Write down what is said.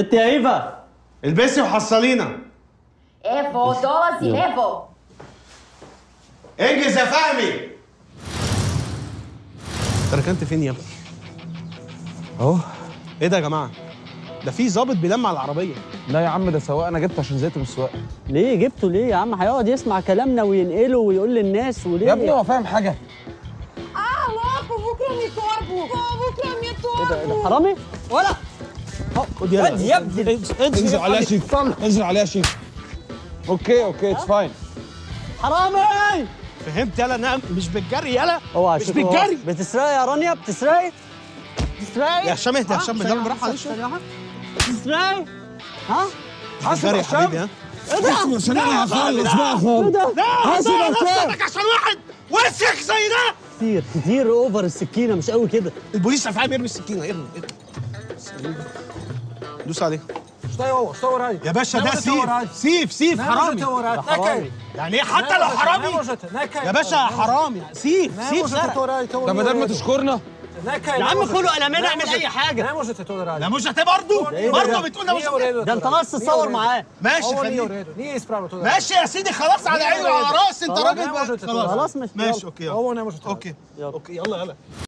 انت يا ايفا البسي وحصلينا ايفو دوزي ايفو انجز يا فهمي انت ركنت فين يا ابني؟ اهو ايه ده يا جماعه؟ ده في ظابط بيلمع العربيه لا يا عم ده سواق انا جبته عشان زهقت من السواقه ليه جبته ليه يا عم هيقعد يسمع كلامنا وينقله ويقول للناس وليه يا ابني هو فاهم حاجه Alô, povo que eu me torbo! Povo que eu me ايه ده- إيه torbo! ده حرامي ولا خد يلا يا ابني انزل عليها يا شيخ انزل عليها يا شيخ اوكي اوكي اتس فاين حرامي فهمت يلا انا مش بالجري يلا اوعى مش شوف هو- بالجري بتسرقي يا رانيا بتسرقي بتسرقي يا هشام اهدى يا ها؟ هشام ثانية بالله واحدة، براحه عليك ثانية واحدة. بتسرقي ها مش بالجري يا حبيبي ها عشان انا هخلص بقى ايه ده حاسب نفسك عشان واحد وسخ زي ده كتير كتير اوفر السكينه مش قوي كده البوليس افهم يرمي السكينه ارمي ارمي دوس عليه Šta je ovo? Što ovo radite? يا باشا Ne ده možete ovo سيف raditi. سيف سيف Ne حرامي možete ovo raditi. Neka je. يعني ايه Ne حتى لو možete, Ne حرامي možete, neka je. يا باشا حرامي سيف Ne سيف možete سرق to raditi, ovo ده nije بدل u ما redu. تشكرنا Neka je, يا ne عم možete. خلوا قلمين Ne اعمل možete. اي حاجه Ne možete to da radite. لا مش برضه Nije u برضه redu. بتقول لا مش Nije u redu ده to انت da ناقص radite. تتصور Nije u redu. معاه ماشي Ovo nije u خليك redu. Nije ispravno to da radite. ماشي يا سيدي خلاص على عيني وعلى راسي انت خلاص، راجل ne بقى možete to خلاص خلاص مش ماشي اوكي يلا Ovo ne možete. اوكي يلا. اوكي يلا يلا